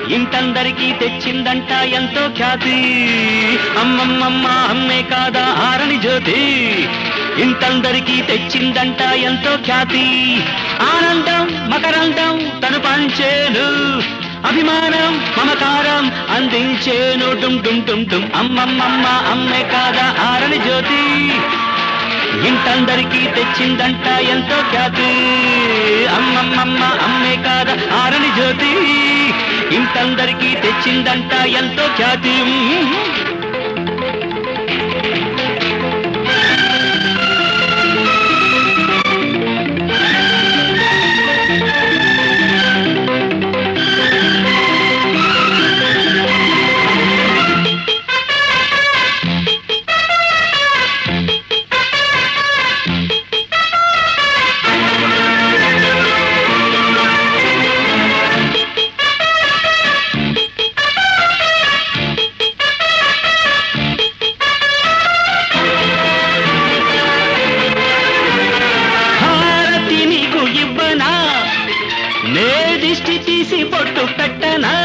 ఇంటందరికీ తెచ్చిందంట ఎంతో ఖ్యాతి అమ్మమ్మమ్మ అమ్మే కాదా ఆరని జ్యోతి ఇంటందరికీ తెచ్చిందంట ఎంతో ఖ్యాతి ఆనందం మకరందం తను పంచేను అభిమానం మమకారం అందించేను డుమ్ డుమ్ డుమ్ డుమ్ అమ్మమ్మమ్మ అమ్మే కాదా ఆరని జ్యోతి ఇంటందరికీ తెచ్చిందంట ఎంతో ఖ్యాతి అమ్మమ్మమ్మ అమ్మే కాద ఆరని జ్యోతి ఇంటందరికీ తెచ్చిందంట ఎంతో ఖ్యాతి హారతి నీకు ఇవ్వనా నే దిష్టి తీసి పొట్టు పెట్టనా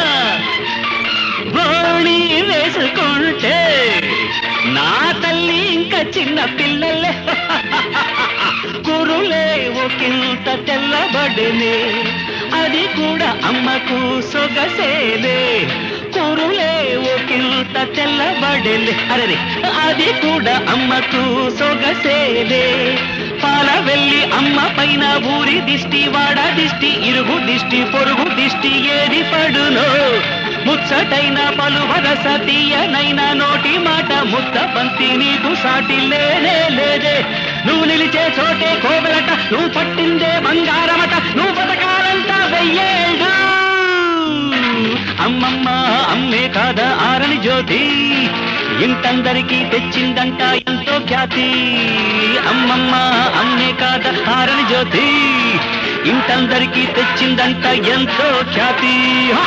బోణి వేసుకుంటే నా తల్లి ఇంకా చిన్న పిల్లలే కురులే ఒకంత తెల్లబడినే అది కూడా అమ్మకు సొగసేలే కురులే ఒకంత తెల్లబడిలే అరే అది కూడా అమ్మకు సొగసేలే పాల వెళ్ళి అమ్మ పైన ఊరి దిష్టి వాడ దిష్టి ఇరుగు దిష్టి పొరుగు దిష్టి ఏది పడునో ముచ్చటైన పలు వరస తీయనైన నోటి మాట ముద్ద పంతి నీకు సాటి లేనే లేదే నువ్వు నిలిచే చోటే కోవెలట నువ్వు పట్టిందే బంగారమట నువ్వు బతకాలంతా వెయ్యేళ్ళు అమ్మమ్మ అమ్మే కాదా ఆరని జ్యోతి ఇంటందరికీ తెచ్చిందంట ఎంతో ఖ్యాతి అమ్మమ్మ అమ్మే కాదా ఆరని జ్యోతి ఇంటందరికీ తెచ్చిందంట ఎంతో ఖ్యాతి హా!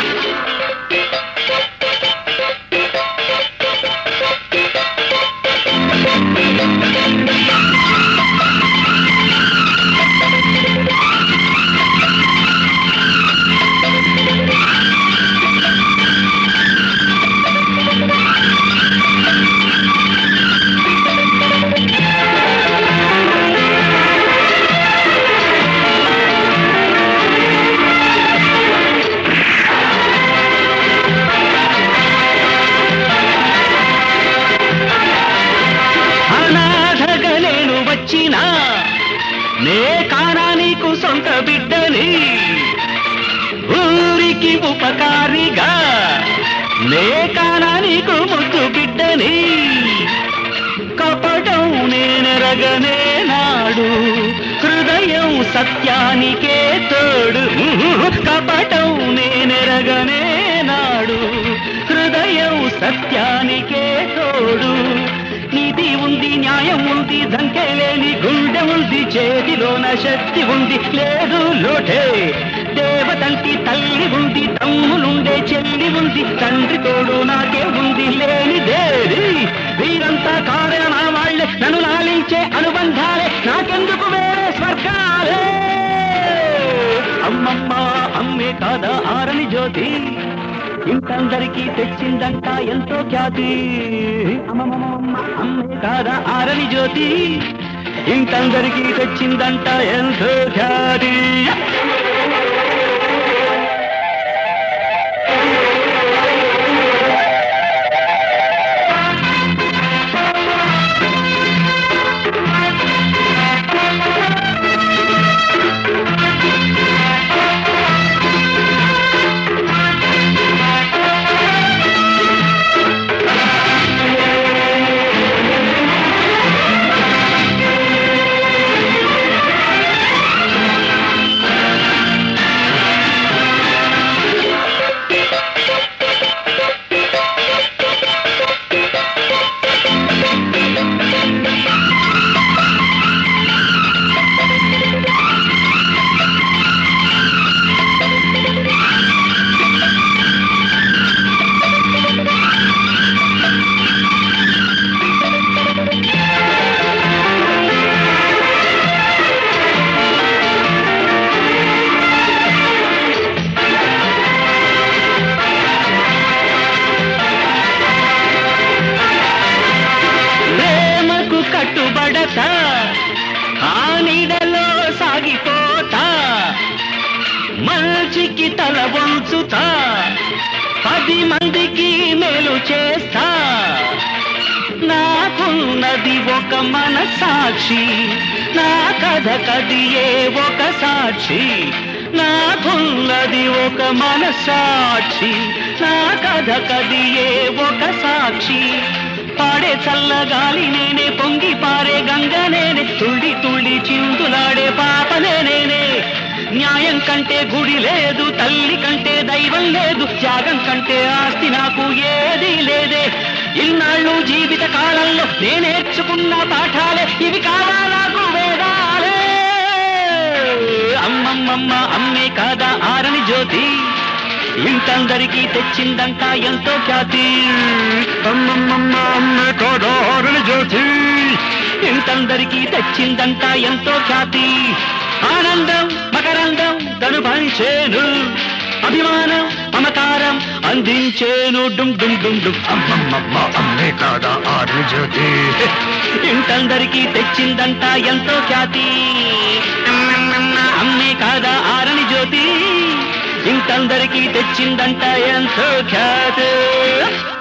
అనాథగా నేను వచ్చినా నే కానా నీకు సొంత బిడ్డని ఊరికి ఉపకారిగా నే కానా నీకు ముద్దు బిడ్డని కపటం నేనెరగనే నాడు హృదయం సత్యానికే తోడు కపటం నేనెరగనే నాడు హృదయం సత్యానికే తోడు నీతి ఉంది న్యాయం ఉంది దంకే లేని గుండె ఉంది చేతిలోన శక్తి ఉంది లేదు లోటే దేవతంటి తల్లి ఉంది తమ్ములుండే చెల్లి ఉంది తండ్రి తోడు నాకే ఉంది లేని దేరి వీరంతా కారణ వాళ్ళే నన్ను లాలించే అనుబంధాలే నాకెందుకు వేరే స్వర్గాలే అమ్మమ్మ అమ్మే కాదా ఆరని జ్యోతి ఇంటందరికీ తెచ్చిందంట ఎంతో ఖ్యాతి అమ్మమ్మమ్మ అమ్మే కాదా ఆరని జ్యోతి ఇంటందరికీ తెచ్చిందంట ఎంతో ఖ్యాతి పైకి తల వంచుతా పది మందికి మేలు చేస్తా నాకున్నది ఒక మనసాక్షి నా కథ కదియే ఒక సాక్షి నాకున్నది ఒక మనసాక్షి నా కథ కదియే ఒక సాక్షి పాడే చల్లగాలి నేనే పొంగి పారే గంగ నేనే తుళ్ళి తుళ్ళి చిందులాడే పాప నేనే న్యాయం కంటే గుడి లేదు తల్లి కంటే దైవం లేదు త్యాగం కంటే ఆస్తి నాకు ఏదీ లేదే ఇన్నాళ్ళు జీవిత కాలంలో నేనేర్చుకున్న పాఠాలే ఇవి కాదా నాకు వేదాలే అమ్మమ్మమ్మ అమ్మే కాదా ఆరని జ్యోతి ఇంతందరికీ తెచ్చిందంట ఎంతో ఖ్యాతి అమ్మమ్మమ్మ అమ్మే కాదా ఆరని జ్యోతి ఇంతందరికీ తెచ్చిందంట ఎంతో ఖ్యాతి ఆనందం మకరందం తను పంచేను అభిమానం మమకారం అందించేను డుమ్ డుమ్ డుమ్ డుమ్ అమ్మమ్మమ్మ అమ్మే కాదా ఆరని జ్యోతి ఇంతందరికీ తెచ్చిందంట ఎంతో ఖ్యాతి అమ్మే కాదా ఆరని జ్యోతి ఇంతందరికీ తెచ్చిందంట ఎంతో ఖ్యాతి